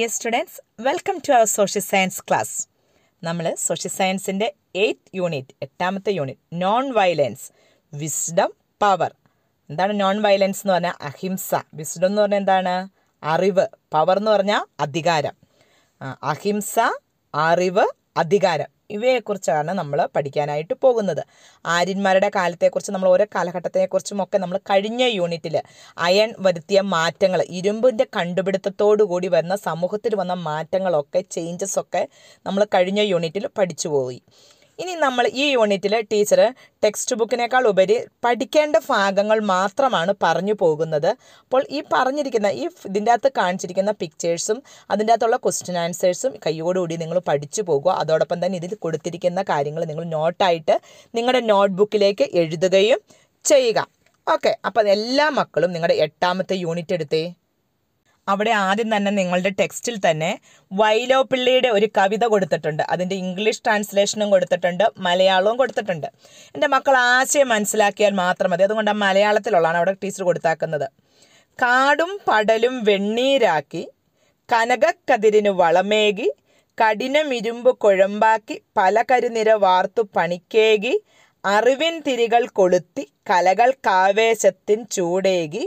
dear students welcome to our social science class നമ്മൾ social സയൻസിൻ്റെ eighth unit എട്ടാമത്തെ unit non violence wisdom power എന്താണ് non violence എന്ന് പറഞ്ഞാൽ അഹിംസ വിസ്ഡം എന്ന് പറഞ്ഞാൽ എന്താണ് അറിവ് പവർ എന്ന് പറഞ്ഞാൽ അധികാരം ആ, അഹിംസ അറിവ് അധികാരം ഇവയെക്കുറിച്ചാണ് നമ്മൾ പഠിക്കാനായിട്ട് പോകുന്നത് ആര്യന്മാരുടെ കാലത്തെക്കുറിച്ച് നമ്മൾ ഓരോ കാലഘട്ടത്തെക്കുറിച്ചും ഒക്കെ നമ്മൾ കഴിഞ്ഞ യൂണിറ്റിൽ അയൺ വരുത്തിയ മാറ്റങ്ങൾ ഇരുമ്പിൻ്റെ കണ്ടുപിടുത്തത്തോടു കൂടി വരുന്ന സമൂഹത്തിൽ വന്ന മാറ്റങ്ങളൊക്കെ ചേഞ്ചസ് ഒക്കെ നമ്മൾ കഴിഞ്ഞ യൂണിറ്റിൽ പഠിച്ചു പോയി ഇനി നമ്മൾ ഈ യൂണിറ്റിൽ ടീച്ചർ ടെക്സ്റ്റ് ബുക്കിനേക്കാൾ ഉപരി പഠിക്കേണ്ട ഭാഗങ്ങൾ മാത്രമാണ് പറഞ്ഞു പോകുന്നത് അപ്പോൾ ഈ പറഞ്ഞിരിക്കുന്ന ഈ ഫ് ഇതിൻ്റെ അകത്ത് കാണിച്ചിരിക്കുന്ന പിക്ചേഴ്സും അതിൻ്റെ അകത്തുള്ള ക്വസ്റ്റ്യൻ ആൻസേഴ്സും കൈയോടുകൂടി നിങ്ങൾ പഠിച്ചു പോകുക അതോടൊപ്പം തന്നെ ഇതിൽ കൊടുത്തിരിക്കുന്ന കാര്യങ്ങൾ നിങ്ങൾ നോട്ടായിട്ട് നിങ്ങളുടെ നോട്ട്ബുക്കിലേക്ക് എഴുതുകയും ചെയ്യുക ഓക്കെ അപ്പോൾ എല്ലാ മക്കളും നിങ്ങളുടെ എട്ടാമത്തെ യൂണിറ്റ് എടുത്തേ അവിടെ ആദ്യം തന്നെ നിങ്ങളുടെ ടെക്സ്റ്റിൽ തന്നെ വൈലോപ്പിള്ളിയുടെ ഒരു കവിത കൊടുത്തിട്ടുണ്ട് അതിൻ്റെ ഇംഗ്ലീഷ് ട്രാൻസ്ലേഷനും കൊടുത്തിട്ടുണ്ട് മലയാളവും കൊടുത്തിട്ടുണ്ട് എൻ്റെ മക്കൾ ആശയം മനസ്സിലാക്കിയാൽ മാത്രം മതി അതുകൊണ്ട് ആ മലയാളത്തിലുള്ളതാണ് അവിടെ ടീച്ചർ കൊടുത്താക്കുന്നത് കാടും പടലും വെണ്ണീരാക്കി കനകക്കതിരിന് വളമേകി കഠിനമിരുമ്പ് കുഴമ്പാക്കി പല കരുനിര വാർത്തു പണിക്കേകി അറിവിൻ തിരികൾ കൊളുത്തി കലകൾക്കാവേശത്തിൻ ചൂടേകി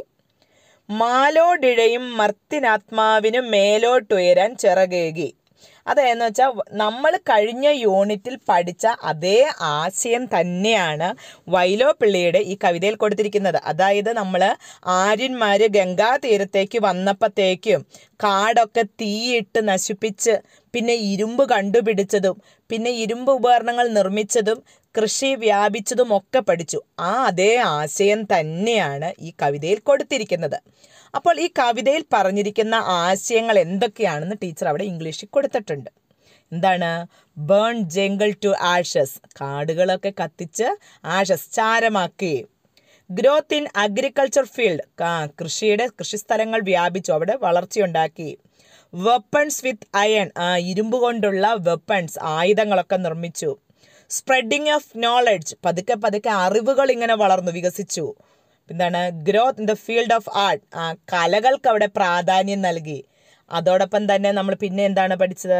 മാലോടിഴയും മർത്തിനാത്മാവിനും മേലോട്ടുയരാൻ ചിറകേകി അതെന്ന് വെച്ചാൽ നമ്മൾ കഴിഞ്ഞ യൂണിറ്റിൽ പഠിച്ച അതേ ആശയം തന്നെയാണ് വൈലോപ്പിള്ളിയുടെ ഈ കവിതയിൽ കൊടുത്തിരിക്കുന്നത് അതായത് നമ്മൾ ആര്യന്മാർ ഗംഗാതീരത്തേക്ക് വന്നപ്പോഴത്തേക്കും കാടൊക്കെ തീയിട്ട് നശിപ്പിച്ച് പിന്നെ ഇരുമ്പ് കണ്ടുപിടിച്ചതും പിന്നെ ഇരുമ്പ് ഉപകരണങ്ങൾ നിർമ്മിച്ചതും കൃഷി വ്യാപിച്ചതും ഒക്കെ പഠിച്ചു ആ അതേ ആശയം തന്നെയാണ് ഈ കവിതയിൽ കൊടുത്തിരിക്കുന്നത് അപ്പോൾ ഈ കവിതയിൽ പറഞ്ഞിരിക്കുന്ന ആശയങ്ങൾ എന്തൊക്കെയാണെന്ന് ടീച്ചർ അവിടെ ഇംഗ്ലീഷിൽ കൊടുത്തിട്ടുണ്ട് എന്താണ് ബേൺ ജംഗിൾ ടു ആഷസ് കാടുകളൊക്കെ കത്തിച്ച് ആഷസ് ചാരമാക്കി ഗ്രോത്ത് ഇൻ അഗ്രികൾച്ചർ ഫീൽഡ് കൃഷിയുടെ കൃഷിസ്ഥലങ്ങൾ വ്യാപിച്ചു അവിടെ വളർച്ചയുണ്ടാക്കി വെപ്പൺസ് വിത്ത് അയൺ ഇരുമ്പ് കൊണ്ടുള്ള വെപ്പൺസ് ആയുധങ്ങളൊക്കെ നിർമ്മിച്ചു സ്പ്രെഡിങ് ഓഫ് നോളജ് പതുക്കെ പതുക്കെ അറിവുകൾ ഇങ്ങനെ വളർന്നു വികസിച്ചു എന്താണ് growth in the field of art കലകൾക്ക് അവിടെ പ്രാധാന്യം നൽകി അതോടൊപ്പം തന്നെ നമ്മൾ പിന്നെ എന്താണ് പഠിച്ചത്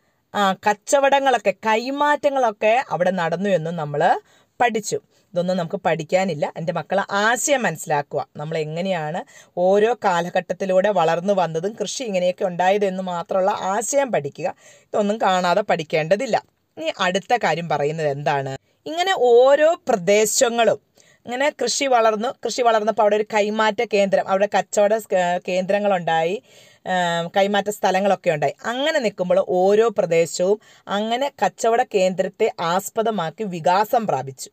ആ കച്ചവടങ്ങളൊക്കെ കൈമാറ്റങ്ങളൊക്കെ അവിടെ നടന്നു എന്നും നമ്മൾ പഠിച്ചു ഇതൊന്നും നമുക്ക് പഠിക്കാനില്ല എൻ്റെ മക്കളെ ആശയം മനസ്സിലാക്കുക നമ്മൾ എങ്ങനെയാണ് ഓരോ കാലഘട്ടത്തിലൂടെ വളർന്നു വന്നതും കൃഷി ഇങ്ങനെയൊക്കെ ഉണ്ടായതെന്ന് മാത്രമുള്ള ആശയം പഠിക്കുക ഇതൊന്നും കാണാതെ പഠിക്കേണ്ടതില്ല ഇനി അടുത്ത കാര്യം പറയുന്നത് എന്താണ് ഇങ്ങനെ ഓരോ പ്രദേശങ്ങളും ഇങ്ങനെ കൃഷി വളർന്നു കൃഷി വളർന്നപ്പോൾ അവിടെ ഒരു കൈമാറ്റ കേന്ദ്രം അവിടെ കച്ചവട സ്- കേന്ദ്രങ്ങളുണ്ടായി ആ, കൈമാറ്റ സ്ഥലങ്ങളൊക്കെ ഉണ്ടായി അങ്ങനെ നിൽക്കുമ്പോൾ ഓരോ പ്രദേശവും അങ്ങനെ കച്ചവട കേന്ദ്രത്തെ ആസ്പദമാക്കി വികാസം പ്രാപിച്ചു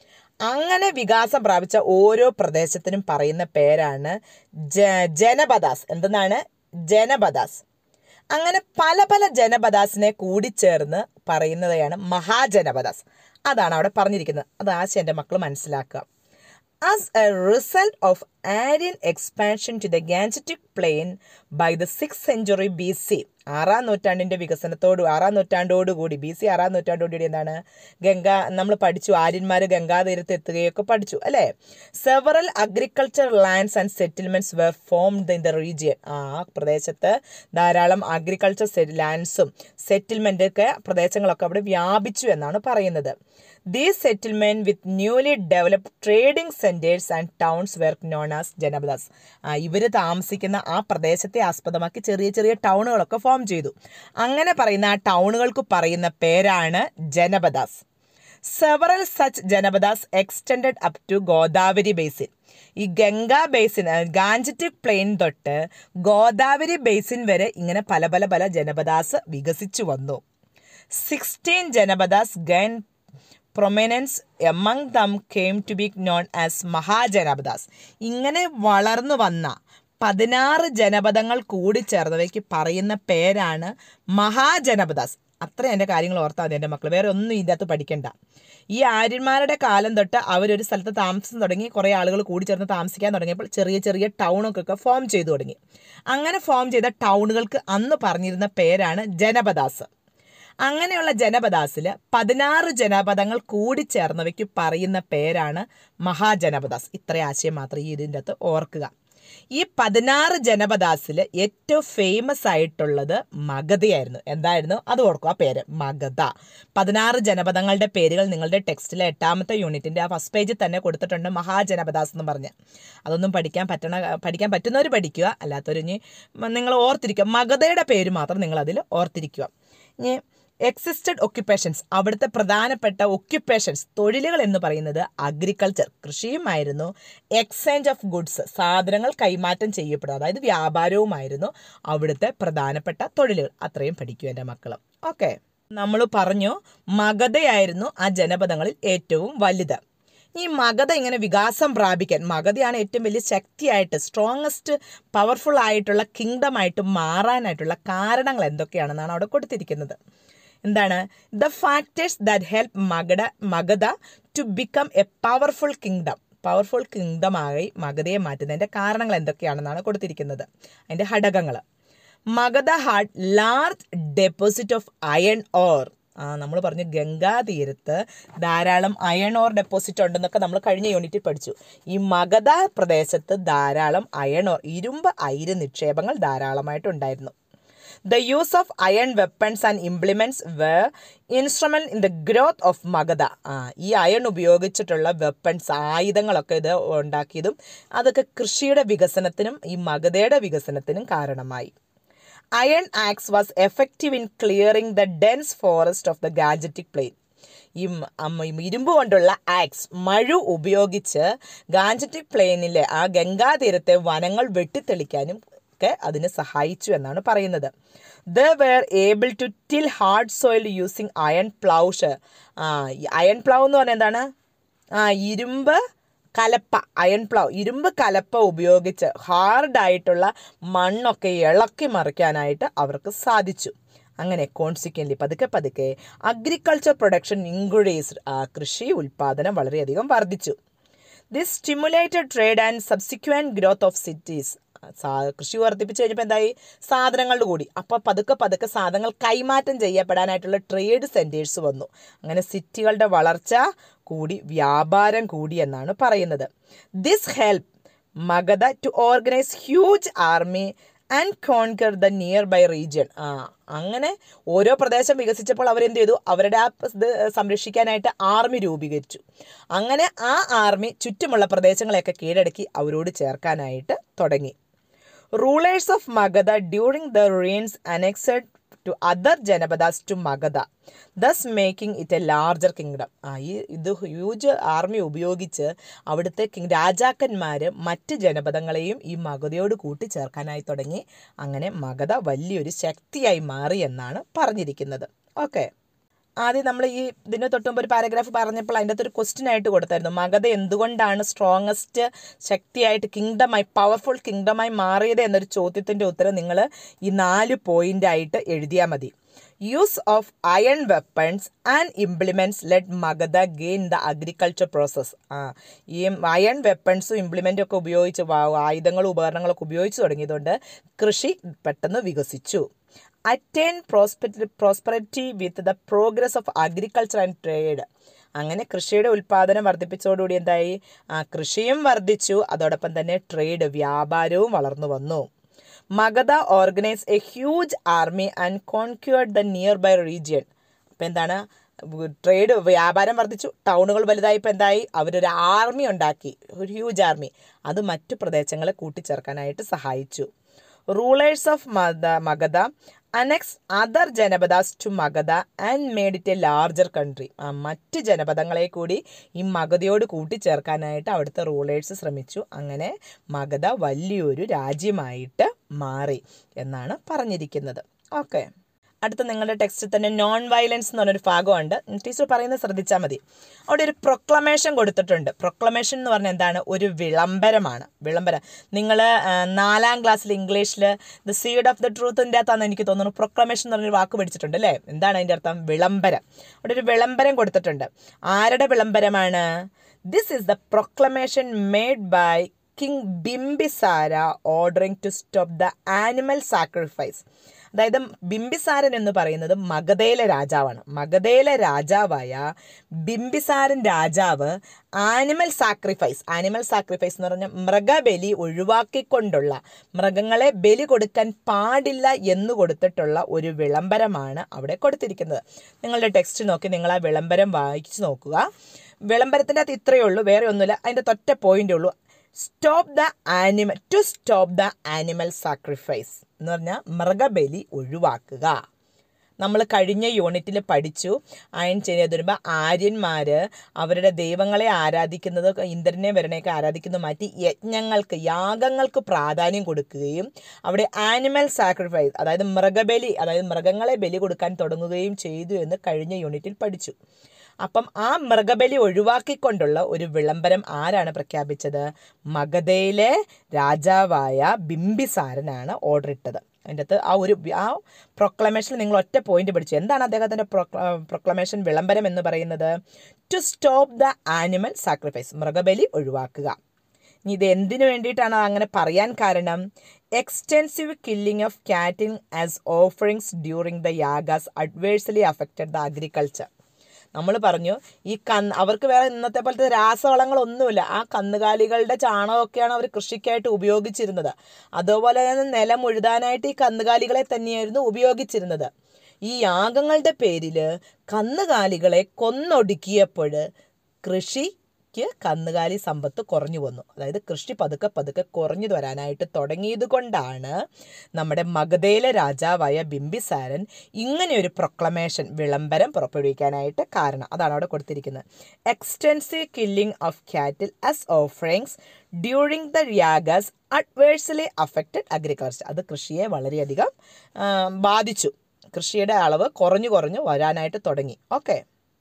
അങ്ങനെ വികാസം പ്രാപിച്ച ഓരോ പ്രദേശത്തിനും പറയുന്ന പേരാണ് ജ ജനപദാസ് എന്തെന്നാണ് ജനപദാസ് അങ്ങനെ പല പല ജനപദാസിനെ കൂടിച്ചേർന്ന് പറയുന്നതാണ് മഹാജനപദാസ് അതാണ് അവിടെ പറഞ്ഞിരിക്കുന്നത് അത് ആശയം എൻ്റെ മക്കൾ മനസ്സിലാക്കുക as a result of Aryan expansion to the Gangetic plain by the six century B C ആറാം നൂറ്റാണ്ടിൻ്റെ വികസനത്തോടു ആറാം നൂറ്റാണ്ടോടുകൂടി ബി സി ആറാം നൂറ്റാണ്ടോടുകൂടി എന്താണ് ഗംഗ നമ്മൾ പഠിച്ചു ആര്യന്മാർ ഗംഗാതീരത്ത് എത്തുകയൊക്കെ പഠിച്ചു അല്ലേ several agriculture lands and settlements were formed in the region ആ പ്രദേശത്ത് ധാരാളം അഗ്രികൾച്ചർ ലാൻഡ്സും സെറ്റിൽമെൻ്റ് ഒക്കെ പ്രദേശങ്ങളൊക്കെ അവിടെ വ്യാപിച്ചു എന്നാണ് പറയുന്നത് these settlement with newly developed trading centres and towns were known as janapadas ഇവർ താമസിക്കുന്ന ആ പ്രദേശത്തെ ആസ്പദമാക്കി ചെറിയ ചെറിയ ടൗണുകളൊക്കെ ഫോം ചെയ്തു അങ്ങനെ പറയുന്ന ആ ടൗണുകൾക്ക് പറയുന്ന പേരാണ് janapadas several such janapadas extended up to Godavari basin ഈ ഗംഗാ ബേസിൻ ഗാഞ്ചറ്റിക് പ്ലെയിൻ തൊട്ട് ഗോദാവരി ബേസിൻ വരെ ഇങ്ങനെ പല പല പല ജനപദാസ് വികസിച്ചു വന്നു sixteen janapadas gain prominence among them came to be known as mahajanapadas ഇങ്ങനെ വളർന്നു വന്ന പതിനാറ് ജനപദങ്ങൾ കൂടി ചേർന്നവയ്ക്ക് പറയുന്ന പേരാണ് മഹാജനപദാസ് അത്ര എൻ്റെ കാര്യങ്ങൾ ഓർത്താൽ മതി എൻ്റെ മക്കൾ വേറെ ഒന്നും ഇതിൻ്റെ അകത്ത് പഠിക്കണ്ട ഈ ആര്യന്മാരുടെ കാലം തൊട്ട് അവരൊരു സ്ഥലത്ത് താമസം തുടങ്ങി കുറേ ആളുകൾ കൂടി ചേർന്ന് താമസിക്കാൻ തുടങ്ങിയപ്പോൾ ചെറിയ ചെറിയ ടൗണൊക്കെ ഫോം ചെയ്തു തുടങ്ങി അങ്ങനെ ഫോം ചെയ്ത ടൗണുകൾക്ക് അന്ന് പറഞ്ഞിരുന്ന പേരാണ് ജനപദാസ് അങ്ങനെയുള്ള ജനപദാസിൽ പതിനാറ് ജനപദങ്ങൾ കൂടിച്ചേർന്നവയ്ക്ക് പറയുന്ന പേരാണ് മഹാജനപദാസ് ഇത്ര ആശയം മാത്രം ഈ ഇതിൻ്റെ അകത്ത് ഓർക്കുക ഈ പതിനാറ് ജനപദാസിൽ ഏറ്റവും ഫേമസ് ആയിട്ടുള്ളത് മഗധയായിരുന്നു എന്തായിരുന്നു അത് ഓർക്കും ആ പേര് മഗധ പതിനാറ് ജനപദങ്ങളുടെ പേരുകൾ നിങ്ങളുടെ ടെക്സ്റ്റിലെ എട്ടാമത്തെ യൂണിറ്റിന്റെ ആ ഫസ്റ്റ് പേജിൽ തന്നെ കൊടുത്തിട്ടുണ്ട് മഹാജനപദാസ് എന്ന് പറഞ്ഞ് അതൊന്നും പഠിക്കാൻ പറ്റണ പഠിക്കാൻ പറ്റുന്നവർ പഠിക്കുക അല്ലാത്തവർ ഇനി നിങ്ങൾ ഓർത്തിരിക്കുക മഗധയുടെ പേര് മാത്രം നിങ്ങൾ അതിൽ ഓർത്തിരിക്കുക ഇനി എക്സിസ്റ്റഡ് ഒക്യുപ്പേഷൻസ് അവിടുത്തെ പ്രധാനപ്പെട്ട ഒക്യുപ്പേഷൻസ് തൊഴിലുകൾ എന്ന് പറയുന്നത് അഗ്രികൾച്ചർ കൃഷിയുമായിരുന്നു എക്സ്ചേഞ്ച് ഓഫ് ഗുഡ്സ് സാധനങ്ങൾ കൈമാറ്റം ചെയ്യപ്പെടുക അതായത് വ്യാപാരവുമായിരുന്നു അവിടുത്തെ പ്രധാനപ്പെട്ട തൊഴിലുകൾ അത്രയും പഠിക്കും എൻ്റെ മക്കളും ഓക്കെ നമ്മൾ പറഞ്ഞു മഗധയായിരുന്നു ആ ജനപദങ്ങളിൽ ഏറ്റവും വലുത് ഈ മഗധ ഇങ്ങനെ വികാസം പ്രാപിക്കാൻ മഗധയാണ് ഏറ്റവും വലിയ ശക്തിയായിട്ട് സ്ട്രോങ്ങസ്റ്റ് പവർഫുൾ ആയിട്ടുള്ള കിങ്ഡം ആയിട്ട് മാറാനായിട്ടുള്ള കാരണങ്ങൾ എന്തൊക്കെയാണെന്നാണ് അവിടെ കൊടുത്തിരിക്കുന്നത് എന്താണ് the factors that help Magadha Magadha to become a powerful kingdom powerful കിങ്ഡമായി മഗധയെ മാറ്റുന്നതിൻ്റെ കാരണങ്ങൾ എന്തൊക്കെയാണെന്നാണ് കൊടുത്തിരിക്കുന്നത് അതിൻ്റെ ഘടകങ്ങൾ Magadha had large deposit of iron ore ആ നമ്മൾ പറഞ്ഞു ഗംഗാതീരത്ത് ധാരാളം അയൺ ഓർ ഡെപ്പോസിറ്റ് ഉണ്ടെന്നൊക്കെ നമ്മൾ കഴിഞ്ഞ യൂണിറ്റിൽ പഠിച്ചു ഈ മഗധ പ്രദേശത്ത് ധാരാളം അയൺ ഓർ ഇരുമ്പ് അയിര് നിക്ഷേപങ്ങൾ ധാരാളമായിട്ടുണ്ടായിരുന്നു the use of iron weapons and implements were instrument in the growth of Magadha ആ ഈ അയൺ ഉപയോഗിച്ചിട്ടുള്ള വെപ്പൺസ് ആയുധങ്ങളൊക്കെ ഇത് ഉണ്ടാക്കിയതും അതൊക്കെ കൃഷിയുടെ വികസനത്തിനും ഈ മഗധയുടെ വികസനത്തിനും കാരണമായി iron axe was effective in clearing the dense forest of the Gangetic plain ഈ മ- അമ്മ- ഈ ഇരുമ്പ് കൊണ്ടുള്ള ആക്സ് മഴു ഉപയോഗിച്ച് ഗാഞ്ചറ്റിക് പ്ലെയിനിലെ ആ ഗംഗാതീരത്തെ വനങ്ങൾ വെട്ടിത്തെളിക്കാനും ഒക്കെ അതിന് സഹായിച്ചു എന്നാണ് പറയുന്നത് the were able to till hard soil using iron plough ആ അയൺ പ്ലൗ എന്ന് പറഞ്ഞാൽ എന്താണ് ആ ഇരുമ്പ് കലപ്പ അയൺ പ്ലൗ ഇരുമ്പ് കലപ്പ ഉപയോഗിച്ച് ഹാർഡായിട്ടുള്ള മണ്ണൊക്കെ ഇളക്കി മറിക്കാനായിട്ട് അവർക്ക് സാധിച്ചു അങ്ങനെ കോൺസിക്വൻ്റ്ലി പതുക്കെ പതുക്കെ അഗ്രികൾച്ചർ പ്രൊഡക്ഷൻ ഇൻക്രീസ്ഡ് ആ കൃഷി ഉൽപ്പാദനം വളരെയധികം വർദ്ധിച്ചു this stimulated trade and subsequent growth of cities കൃഷി വർദ്ധിപ്പിച്ചു കഴിഞ്ഞപ്പോൾ എന്തായി സാധനങ്ങളുടെ കൂടി അപ്പോൾ പതുക്കെ പതുക്കെ സാധനങ്ങൾ കൈമാറ്റം ചെയ്യപ്പെടാനായിട്ടുള്ള ട്രേഡ് സെൻറ്റേഴ്സ് വന്നു അങ്ങനെ സിറ്റികളുടെ വളർച്ച കൂടി വ്യാപാരം കൂടി എന്നാണ് പറയുന്നത് this help Magadha to organise huge army and conquer the nearby region ആ അങ്ങനെ ഓരോ പ്രദേശം വികസിച്ചപ്പോൾ അവരെന്ത് ചെയ്തു അവരുടെ ആ ഇത് സംരക്ഷിക്കാനായിട്ട് ആർമി രൂപീകരിച്ചു അങ്ങനെ ആ ആർമി ചുറ്റുമുള്ള പ്രദേശങ്ങളെയൊക്കെ കീഴടക്കി അവരോട് ചേർക്കാനായിട്ട് തുടങ്ങി rulers of Magadha during the reigns annexed to other janapadas to Magadha thus making it a larger kingdom ആ ഈ ഇത് ഹ്യൂജ് ആർമി ഉപയോഗിച്ച് അവിടുത്തെ കിങ് രാജാക്കന്മാർ മറ്റ് ജനപദങ്ങളെയും ഈ മഗധയോട് കൂട്ടിച്ചേർക്കാനായി തുടങ്ങി അങ്ങനെ മഗധ വലിയൊരു ശക്തിയായി മാറി എന്നാണ് പറഞ്ഞിരിക്കുന്നത് ഓക്കെ ആദ്യം നമ്മൾ ഈ ഇതിന് തൊട്ടുമുമ്പ് ഒരു പാരഗ്രാഫ് പറഞ്ഞപ്പോൾ അതിൻ്റെ അകത്ത് ഒരു ക്വസ്റ്റ്യൻ ആയിട്ട് കൊടുത്തായിരുന്നു മഗധ എന്തുകൊണ്ടാണ് സ്ട്രോങ്ങസ്റ്റ് ശക്തിയായിട്ട് കിങ്ഡമായി പവർഫുൾ കിങ്ഡമായി മാറിയത് എന്നൊരു ചോദ്യത്തിൻ്റെ ഉത്തരം നിങ്ങൾ ഈ നാല് പോയിന്റ് ആയിട്ട് എഴുതിയാൽ മതി use of iron weapons and implements let Magadha gain the agriculture process ആ ഈ അയൺ വെപ്പൺസും ഇംപ്ലിമെൻറ്റും ഒക്കെ ഉപയോഗിച്ച് വാ- ആയുധങ്ങളും ഉപകരണങ്ങളൊക്കെ ഉപയോഗിച്ച് തുടങ്ങിയതുകൊണ്ട് കൃഷി പെട്ടെന്ന് വികസിച്ചു attain prosperity prosperity with the progress of agriculture and trade അങ്ങനെ കൃഷിയുടെ ഉൽപ്പാദനം വർദ്ധിപ്പിച്ചതോടുകൂടി എന്തായി ആ കൃഷിയും വർദ്ധിച്ചു അതോടൊപ്പം തന്നെ ട്രേഡ് വ്യാപാരവും വളർന്നു വന്നു Magadha organise a huge army and conquered the nearby region അപ്പം എന്താണ് ട്രേഡ് വ്യാപാരം വർദ്ധിച്ചു ടൗണുകൾ വലുതായപ്പോൾ എന്തായി അവരൊരു ആർമി ഉണ്ടാക്കി ഒരു ഹ്യൂജ് ആർമി അത് മറ്റു പ്രദേശങ്ങളെ കൂട്ടിച്ചേർക്കാനായിട്ട് സഹായിച്ചു rulers of Magadha Magadha annex other janapadas to Magadha and made it a larger country ആ മറ്റ് ജനപദങ്ങളെ കൂടി ഈ മഗധയോട് കൂട്ടിച്ചേർക്കാനായിട്ട് അവിടുത്തെ റൂളേഴ്സ് ശ്രമിച്ചു അങ്ങനെ മഗധ വലിയൊരു രാജ്യമായിട്ട് മാറി എന്നാണ് പറഞ്ഞിരിക്കുന്നത് ഓക്കെ അടുത്ത നിങ്ങളുടെ ടെക്സ്റ്റിൽ തന്നെ നോൺ വയലൻസ് എന്ന് പറഞ്ഞൊരു ഭാഗമുണ്ട് ടീച്ചർ പറയുന്നത് ശ്രദ്ധിച്ചാൽ മതി അവിടെ ഒരു പ്രൊക്ലമേഷൻ കൊടുത്തിട്ടുണ്ട് പ്രൊക്ലമേഷൻ എന്ന് പറഞ്ഞാൽ എന്താണ് ഒരു വിളംബരമാണ് വിളംബരം നിങ്ങൾ നാലാം ക്ലാസ്സിൽ ഇംഗ്ലീഷിൽ ദ സീഡ് ഓഫ് ദ ട്രൂത്തിൻ്റെ അകത്താന്ന് എനിക്ക് തോന്നുന്നു പ്രൊക്ലമേഷൻ എന്ന് പറഞ്ഞൊരു വാക്ക് പഠിച്ചിട്ടുണ്ട് അല്ലേ എന്താണ് അതിൻ്റെ അർത്ഥം വിളംബരം അവിടെ ഒരു വിളംബരം കൊടുത്തിട്ടുണ്ട് ആരുടെ വിളംബരമാണ് this is the proclamation made by king Bimbisara ordering to stop the animal sacrifice അതായത് ബിംബിസാരൻ എന്ന് പറയുന്നത് മഗധയിലെ രാജാവാണ് മഗധയിലെ രാജാവായ ബിംബിസാരൻ രാജാവ് ആനിമൽ സാക്രിഫൈസ് ആനിമൽ സാക്രിഫൈസ് എന്ന് പറഞ്ഞാൽ മൃഗബലി ഒഴിവാക്കിക്കൊണ്ടുള്ള മൃഗങ്ങളെ ബലി കൊടുക്കാൻ പാടില്ല എന്ന് കൊടുത്തിട്ടുള്ള ഒരു വിളംബരമാണ് അവിടെ കൊടുത്തിരിക്കുന്നത് നിങ്ങളുടെ ടെക്സ്റ്റ് നോക്കി നിങ്ങൾ ആ വിളംബരം വായിച്ചു നോക്കുക വിളംബരത്തിൻ്റെ അകത്ത് ഇത്രയേ ഉള്ളൂ വേറെ ഒന്നുമില്ല അതിൻ്റെ തൊറ്റ പോയിൻ്റേ ഉള്ളൂ stop the animal to stop the animal sacrifice എന്ന് പറഞ്ഞാൽ മൃഗബലി ഒഴിവാക്കുക നമ്മൾ കഴിഞ്ഞ യൂണിറ്റിൽ പഠിച്ചു അയൺ ചെയ്ത് വരുമ്പോൾ ആര്യന്മാർ അവരുടെ ദൈവങ്ങളെ ആരാധിക്കുന്നത് ഇന്ദ്രനെ വരണയൊക്കെ ആരാധിക്കുന്നത് മാറ്റി യജ്ഞങ്ങൾക്ക് യാഗങ്ങൾക്ക് പ്രാധാന്യം കൊടുക്കുകയും അവിടെ ആനിമൽ സാക്രിഫൈസ് അതായത് മൃഗബലി അതായത് മൃഗങ്ങളെ ബലി കൊടുക്കാൻ തുടങ്ങുകയും ചെയ്തു എന്ന് കഴിഞ്ഞ യൂണിറ്റിൽ പഠിച്ചു അപ്പം ആ മൃഗബലി ഒഴിവാക്കിക്കൊണ്ടുള്ള ഒരു വിളംബരം ആരാണ് പ്രഖ്യാപിച്ചത് മഗധയിലെ രാജാവായ ബിംബിസാരനാണ് ഓർഡർ ഇട്ടത് അതിൻ്റെ അകത്ത് ആ ഒരു വി- ആ പ്രൊക്ലമേഷൻ നിങ്ങൾ ഒറ്റ പോയിന്റ് പഠിച്ചു എന്താണ് അദ്ദേഹത്തിൻ്റെ പ്രൊക്ലമേഷൻ വിളംബരം എന്ന് പറയുന്നത് to stop the animal sacrifice മൃഗബലി ഒഴിവാക്കുക ഇനി ഇത് എന്തിനു വേണ്ടിയിട്ടാണ് അങ്ങനെ പറയാൻ കാരണം extensive killing of cattle as offerings during the yagas adversely affected the agriculture നമ്മൾ പറഞ്ഞു ഈ കന്ന് അവർക്ക് വേറെ ഇന്നത്തെ പോലത്തെ രാസവളങ്ങളൊന്നുമില്ല ആ കന്നുകാലികളുടെ ചാണകമൊക്കെയാണ് അവർ കൃഷിക്കായിട്ട് ഉപയോഗിച്ചിരുന്നത് അതുപോലെ തന്നെ നിലം ഉഴുതാനായിട്ട് ഈ കന്നുകാലികളെ തന്നെയായിരുന്നു ഉപയോഗിച്ചിരുന്നത് ഈ യാഗങ്ങളുടെ പേരിൽ കന്നുകാലികളെ കൊന്നൊടുക്കിയപ്പോൾ കൃഷിക്ക് കന്നുകാലി സമ്പത്ത് കുറഞ്ഞു വന്നു അതായത് കൃഷി പതുക്കെ പതുക്കെ കുറഞ്ഞു വരാനായിട്ട് തുടങ്ങിയത് കൊണ്ടാണ് നമ്മുടെ മഗധയിലെ രാജാവായ ബിംബിസാരൻ ഇങ്ങനെ ഒരു പ്രൊക്ലമേഷൻ വിളംബരം പുറപ്പെടുവിക്കാനായിട്ട് കാരണം അതാണ് അവിടെ കൊടുത്തിരിക്കുന്നത് extensive killing of cattle as offerings during the yagas adversely affected agriculture അത് കൃഷിയെ വളരെയധികം ആ, ബാധിച്ചു കൃഷിയുടെ അളവ് കുറഞ്ഞു കുറഞ്ഞു വരാനായിട്ട് തുടങ്ങി ഓക്കെ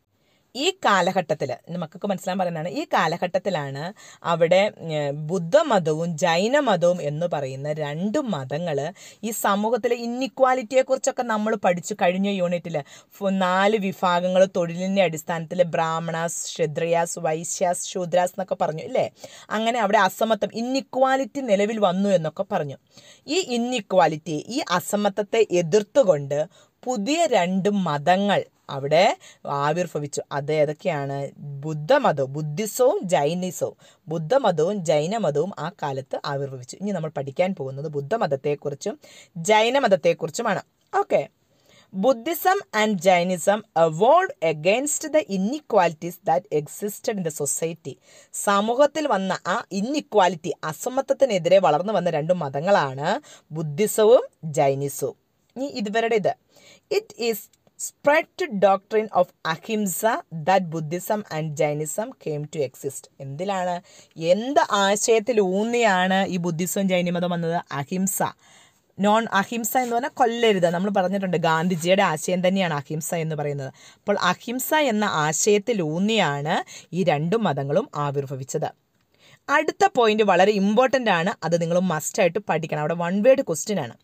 ഈ കാലഘട്ടത്തിൽ മക്കൾക്ക് മനസ്സിലാൻ പറയുന്നതാണ് ഈ കാലഘട്ടത്തിലാണ് അവിടെ ഏർ, ബുദ്ധമതവും ജൈനമതവും എന്ന് പറയുന്ന രണ്ട് മതങ്ങൾ ഈ സമൂഹത്തിലെ ഇന്നിക്വാലിറ്റിയെക്കുറിച്ചൊക്കെ നമ്മൾ പഠിച്ചു കഴിഞ്ഞ യൂണിറ്റിൽ നാല് വിഭാഗങ്ങൾ തൊഴിലിൻ്റെ അടിസ്ഥാനത്തിൽ ബ്രാഹ്മണാസ് ക്ഷത്രിയാസ് വൈശ്യാസ് ശൂദ്രാസ് എന്നൊക്കെ പറഞ്ഞു ഇല്ലേ അങ്ങനെ അവിടെ അസമത്വം ഇന്നിക്വാലിറ്റി നിലവിൽ വന്നു എന്നൊക്കെ പറഞ്ഞു ഈ ഇന്നിക്വാലിറ്റി ഈ അസമത്വത്തെ എതിർത്തുകൊണ്ട് പുതിയ രണ്ട് മതങ്ങൾ അവിടെ ആവിർഭവിച്ചു അത് ഏതൊക്കെയാണ് ബുദ്ധമതവും ബുദ്ധിസവും ജൈനിസവും ബുദ്ധമതവും ജൈനമതവും ആ കാലത്ത് ആവിർഭവിച്ചു ഇനി നമ്മൾ പഠിക്കാൻ പോകുന്നത് ബുദ്ധമതത്തെക്കുറിച്ചും ജൈനമതത്തെക്കുറിച്ചുമാണ് okay Buddhism and Jainism evolved against the inequalities that existed in the society സമൂഹത്തിൽ വന്ന ആ ഇന്നിക്വാലിറ്റി അസമത്വത്തിനെതിരെ വളർന്നു വന്ന രണ്ട് മതങ്ങളാണ് ബുദ്ധിസവും ജൈനിസവും ഇനി ഇതുവരുടെ ഇത് it is spread doctrine of ahimsa that Buddhism and Jainism came to exist എന്തിലാണ് എന്ത് ആശയത്തിൽ ഊന്നിയാണ് ഈ ബുദ്ധിസവും ജൈനിമതം വന്നത് അഹിംസ നോൺ അഹിംസ എന്ന് പറഞ്ഞാൽ കൊല്ലരുത് നമ്മൾ പറഞ്ഞിട്ടുണ്ട് ഗാന്ധിജിയുടെ ആശയം തന്നെയാണ് അഹിംസ എന്ന് പറയുന്നത് അപ്പോൾ അഹിംസ എന്ന ആശയത്തിൽ ഊന്നിയാണ് ഈ രണ്ടു മതങ്ങളും ആവിർഭവിച്ചത് അടുത്ത പോയിന്റ് വളരെ ഇമ്പോർട്ടൻ്റ് ആണ് അത് നിങ്ങൾ മസ്റ്റായിട്ട് പഠിക്കണം അവിടെ വൺ വേർഡ് ക്വസ്റ്റ്യൻ ആണ്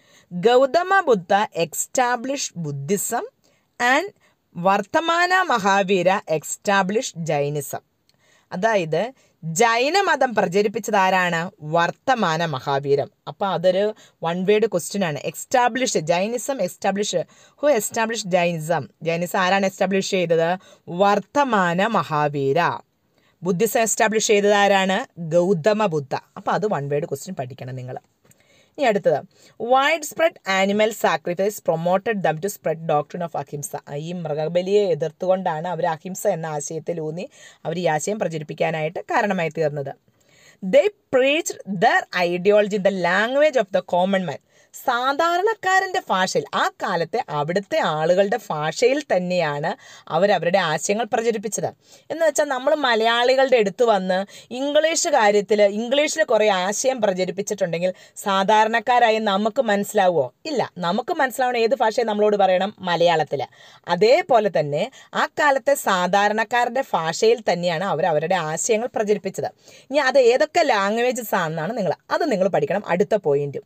Gautama Buddha establish Buddhism and Vardhamana Mahavira establish Jainism അതായത് ജൈനമതം പ്രചരിപ്പിച്ചത് ആരാണ് വർത്തമാന മഹാവീരം അപ്പോൾ അതൊരു വൺ വേർഡ് ക്വസ്റ്റ്യൻ ആണ് establish Jainism establish who establish Jainism Jainism ആരാണ് എസ്റ്റാബ്ലിഷ് ചെയ്തത് വർത്തമാന മഹാവീര ബുദ്ധിസം എസ്റ്റാബ്ലിഷ് ചെയ്തത് ആരാണ് ഗൗതമ ബുദ്ധ അപ്പോൾ അത് വൺ വേർഡ് ക്വസ്റ്റ്യൻ പഠിക്കണം നിങ്ങൾ ഇനി അടുത്തത് widespread animal sacrifice promoted them to spread doctrine of ahimsa ഈ മൃഗബലിയെ എതിർത്തുകൊണ്ടാണ് അവർ അഹിംസ എന്ന ആശയത്തിൽ ഊന്നി അവർ ഈ ആശയം പ്രചരിപ്പിക്കാനായിട്ട് കാരണമായി തീർന്നത് they preach their ideology in the language of the common man സാധാരണക്കാരൻ്റെ ഭാഷയിൽ ആ കാലത്തെ അവിടുത്തെ ആളുകളുടെ ഭാഷയിൽ തന്നെയാണ് അവർ അവരുടെ ആശയങ്ങൾ പ്രചരിപ്പിച്ചത് എന്ന് വെച്ചാൽ നമ്മൾ മലയാളികളുടെ അടുത്ത് വന്ന് ഇംഗ്ലീഷ് കാര്യത്തിൽ ഇംഗ്ലീഷിൽ കുറേ ആശയം പ്രചരിപ്പിച്ചിട്ടുണ്ടെങ്കിൽ സാധാരണക്കാരായി നമുക്ക് മനസ്സിലാവുമോ ഇല്ല നമുക്ക് മനസ്സിലാവണം ഏത് ഭാഷയെ നമ്മളോട് പറയണം മലയാളത്തിൽ അതേപോലെ തന്നെ ആ കാലത്തെ സാധാരണക്കാരുടെ ഭാഷയിൽ തന്നെയാണ് അവർ അവരുടെ ആശയങ്ങൾ പ്രചരിപ്പിച്ചത് ഇനി അത് ഏതൊക്കെ ലാംഗ്വേജസ് ആണെന്നാണ് നിങ്ങൾ അത് നിങ്ങൾ പഠിക്കണം അടുത്ത point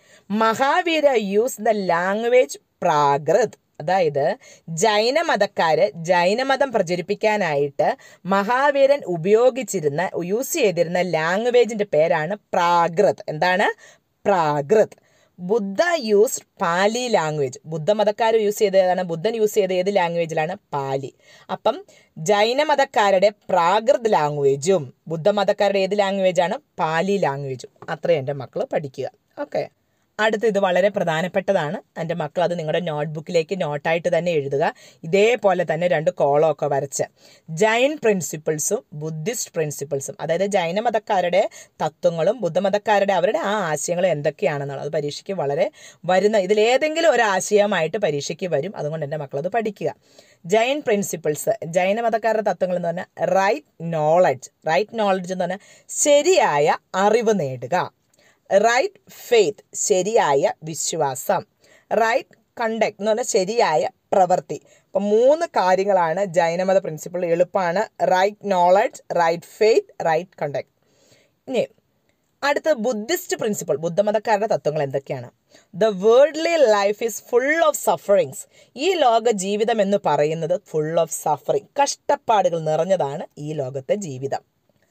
Mahavira use the language Prakrit അതായത് ജൈനമതക്കാര് ജൈനമതം പ്രചരിപ്പിക്കാനായിട്ട് മഹാവീരൻ ഉപയോഗിച്ചിരുന്ന യൂസ് ചെയ്തിരുന്ന ലാംഗ്വേജിന്റെ പേരാണ് പ്രാകൃത് എന്താണ് പ്രാകൃത് ബുദ്ധ യൂസ് പാലി ലാംഗ്വേജ് ബുദ്ധമതക്കാർ യൂസ് ചെയ്ത ഏതാണ് ബുദ്ധൻ യൂസ് ചെയ്ത ഏത് ലാംഗ്വേജിലാണ് പാലി അപ്പം ജൈനമതക്കാരുടെ പ്രാകൃത് ലാംഗ്വേജും ബുദ്ധമതക്കാരുടെ ഏത് ലാംഗ്വേജാണ് പാലി ലാംഗ്വേജും അത്രയും എൻ്റെ മക്കൾ പഠിക്കുക ഓക്കെ അടുത്ത ഇത് വളരെ പ്രധാനപ്പെട്ടതാണ് എൻ്റെ മക്കൾ അത് നിങ്ങളുടെ നോട്ട്ബുക്കിലേക്ക് നോട്ടായിട്ട് തന്നെ എഴുതുക ഇതേപോലെ തന്നെ രണ്ട് കോളമൊക്കെ വരച്ച് ജൈൻ പ്രിൻസിപ്പിൾസും ബുദ്ധിസ്റ്റ് പ്രിൻസിപ്പിൾസും അതായത് ജൈനമതക്കാരുടെ തത്വങ്ങളും ബുദ്ധമതക്കാരുടെ അവരുടെ ആ ആശയങ്ങളും എന്തൊക്കെയാണെന്നുള്ളത് അത് പരീക്ഷയ്ക്ക് വളരെ വരുന്ന ഇതിലേതെങ്കിലും ഒരു ആശയമായിട്ട് പരീക്ഷയ്ക്ക് വരും അതുകൊണ്ട് എൻ്റെ മക്കളത് പഠിക്കുക ജൈൻ പ്രിൻസിപ്പിൾസ് ജൈനമതക്കാരുടെ തത്വങ്ങൾ എന്ന് പറഞ്ഞാൽ റൈറ്റ് നോളജ് റൈറ്റ് നോളജ് എന്ന് പറഞ്ഞാൽ ശരിയായ അറിവ് നേടുക റൈറ്റ് ഫെയ്ത്ത് ശരിയായ വിശ്വാസം റൈറ്റ് കണ്ടക്ട് എന്ന് പറഞ്ഞാൽ ശരിയായ പ്രവൃത്തി അപ്പം മൂന്ന് കാര്യങ്ങളാണ് ജൈനമത പ്രിൻസിപ്പിൾ എളുപ്പമാണ് right knowledge right faith right conduct ഇനി അടുത്ത ബുദ്ധിസ്റ്റ് പ്രിൻസിപ്പിൾ ബുദ്ധമതക്കാരുടെ തത്വങ്ങൾ എന്തൊക്കെയാണ് the worldly life is full of sufferings ഈ ലോക ജീവിതം എന്ന് പറയുന്നത് ഫുൾ ഓഫ് സഫറിങ് കഷ്ടപ്പാടുകൾ നിറഞ്ഞതാണ് ഈ ലോകത്തെ ജീവിതം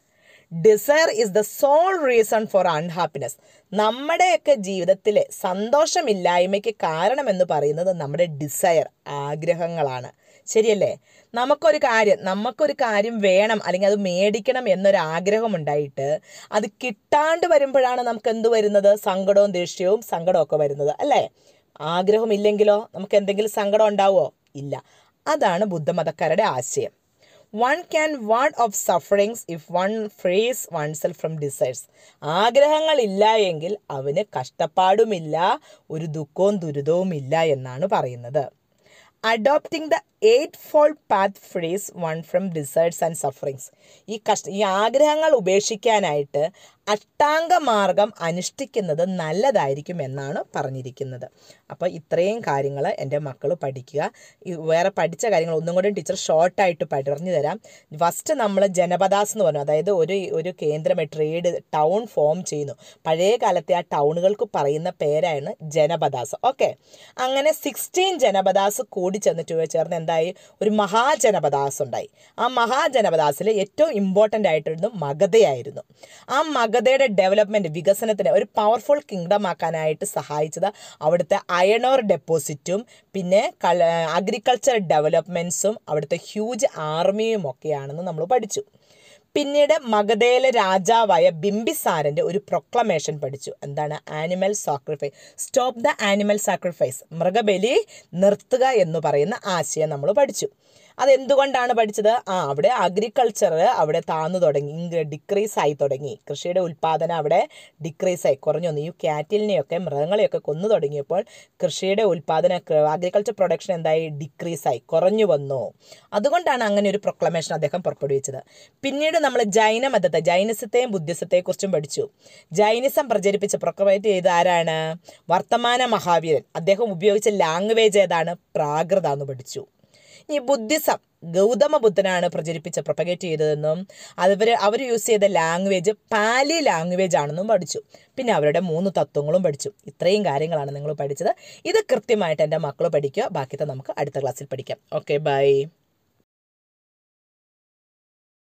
desire is the sole reason for unhappiness നമ്മുടെയൊക്കെ ജീവിതത്തിലെ സന്തോഷമില്ലായ്മയ്ക്ക് കാരണമെന്ന് പറയുന്നത് നമ്മുടെ ഡിസയർ ആഗ്രഹങ്ങളാണ് ശരിയല്ലേ നമുക്കൊരു കാര്യം നമുക്കൊരു കാര്യം വേണം അല്ലെങ്കിൽ അത് മേടിക്കണം എന്നൊരു ആഗ്രഹം ഉണ്ടായിട്ട് അത് കിട്ടാണ്ട് വരുമ്പോഴാണ് നമുക്ക് എന്ത് വരുന്നത് സങ്കടവും ദേഷ്യവും സങ്കടവും ഒക്കെ വരുന്നത് അല്ലേ ആഗ്രഹമില്ലെങ്കിലോ നമുക്ക് എന്തെങ്കിലും സങ്കടം ഉണ്ടാവുമോ ഇല്ല അതാണ് ബുദ്ധമതക്കാരുടെ ആശയം one can ward off sufferings if one frees oneself from desires ആഗ്രഹങ്ങളില്ല എങ്കിൽ അവന് കഷ്ടപ്പാടുമില്ല ഒരു ദുഃഖവും ദുരിതവും ഇല്ല എന്നാണ് പറയുന്നത് adopting the eightfold path frees one from desires and sufferings ഈ കഷ്ട ഈ ആഗ്രഹങ്ങൾ ഉപേക്ഷിക്കാനായിട്ട് അഷ്ടാംഗ മാർഗം അനുഷ്ഠിക്കുന്നത് നല്ലതായിരിക്കും എന്നാണ് പറഞ്ഞിരിക്കുന്നത് അപ്പോൾ ഇത്രയും കാര്യങ്ങൾ എൻ്റെ മക്കൾ പഠിക്കുക ഈ വേറെ പഠിച്ച കാര്യങ്ങൾ ഒന്നും കൂടി ടീച്ചർ ഷോർട്ടായിട്ട് പറഞ്ഞു തരാം ഫസ്റ്റ് നമ്മൾ ജനപദാസ് എന്ന് പറഞ്ഞു അതായത് ഒരു ഒരു കേന്ദ്രം ട്രേഡ് ടൗൺ ഫോം ചെയ്യുന്നു പഴയ കാലത്തെ ആ ടൗണുകൾക്ക് പറയുന്ന പേരാണ് ജനപദാസ് ഓക്കെ അങ്ങനെ സിക്സ്റ്റീൻ ജനപദാസ് കൂടി ചെന്നിട്ട് ചേർന്ന് എന്തായി ഒരു മഹാജനപദാസ് ഉണ്ടായി ആ മഹാജനപദാസിൽ ഏറ്റവും ഇമ്പോർട്ടൻ്റ് ആയിട്ടിരുന്നു മഗധയായിരുന്നു ആ മഗധയുടെ ഡെവലപ്മെൻറ്റ് വികസനത്തിന് ഒരു പവർഫുൾ കിങ്ഡം ആക്കാനായിട്ട് സഹായിച്ചത് അവിടുത്തെ അയണോർ ഡെപ്പോസിറ്റും പിന്നെ അഗ്രികൾച്ചർ ഡെവലപ്മെൻറ്റ്സും അവിടുത്തെ ഹ്യൂജ് ആർമിയും ഒക്കെയാണെന്ന് നമ്മൾ പഠിച്ചു പിന്നീട് മഗധയിലെ രാജാവായ ബിംബിസാരൻ്റെ ഒരു പ്രൊക്ലമേഷൻ പഠിച്ചു എന്താണ് animal sacrifice stop the animal sacrifice മൃഗബലി നിർത്തുക എന്ന് പറയുന്ന ആശയം നമ്മൾ പഠിച്ചു അതെന്തുകൊണ്ടാണ് പഠിച്ചത് ആ അവിടെ അഗ്രികൾച്ചർ അവിടെ താന്നു തുടങ്ങി ഡിക്രീസ് ആയി തുടങ്ങി കൃഷിയുടെ ഉൽപ്പാദനം അവിടെ ഡിക്രീസ് ആയി കുറഞ്ഞു വന്നു ഈ കാറ്റിലിനെയൊക്കെ മൃഗങ്ങളെയൊക്കെ കൊന്നു തുടങ്ങിയപ്പോൾ കൃഷിയുടെ ഉൽപ്പാദന അഗ്രികൾച്ചർ പ്രൊഡക്ഷൻ എന്തായി ഡിക്രീസ് ആയി കുറഞ്ഞു വന്നു അതുകൊണ്ടാണ് അങ്ങനെ ഒരു പ്രൊക്ലമേഷൻ അദ്ദേഹം പുറപ്പെടുവിച്ചത് പിന്നീട് നമ്മൾ ജൈന മതത്തെ ജൈനിസത്തെയും ബുദ്ധിസത്തെയും കുറിച്ചും പഠിച്ചു ജൈനിസം പ്രചരിപ്പിച്ച് പ്രൊക്ലമേറ്റ് ചെയ്ത ആരാണ് വർത്തമാന മഹാവീരൻ അദ്ദേഹം ഉപയോഗിച്ച ലാംഗ്വേജ് ഏതാണ് പ്രാകൃത എന്ന് പഠിച്ചു ഈ ബുദ്ധിസം ഗൗതമ ബുദ്ധനാണ് പ്രചരിപ്പിച്ച് പ്രൊപ്പഗേറ്റ് ചെയ്തതെന്നും അവർ അവർ യൂസ് ചെയ്ത ലാംഗ്വേജ് പാലി ലാംഗ്വേജ് ആണെന്നും പഠിച്ചു പിന്നെ അവരുടെ മൂന്ന് തത്വങ്ങളും പഠിച്ചു ഇത്രയും കാര്യങ്ങളാണ് നിങ്ങൾ പഠിച്ചത് ഇത് കൃത്യമായിട്ട് എൻ്റെ മക്കൾ പഠിക്കുക ബാക്കിത്തെ നമുക്ക് അടുത്ത ക്ലാസ്സിൽ പഠിക്കാം ഓക്കെ ബൈ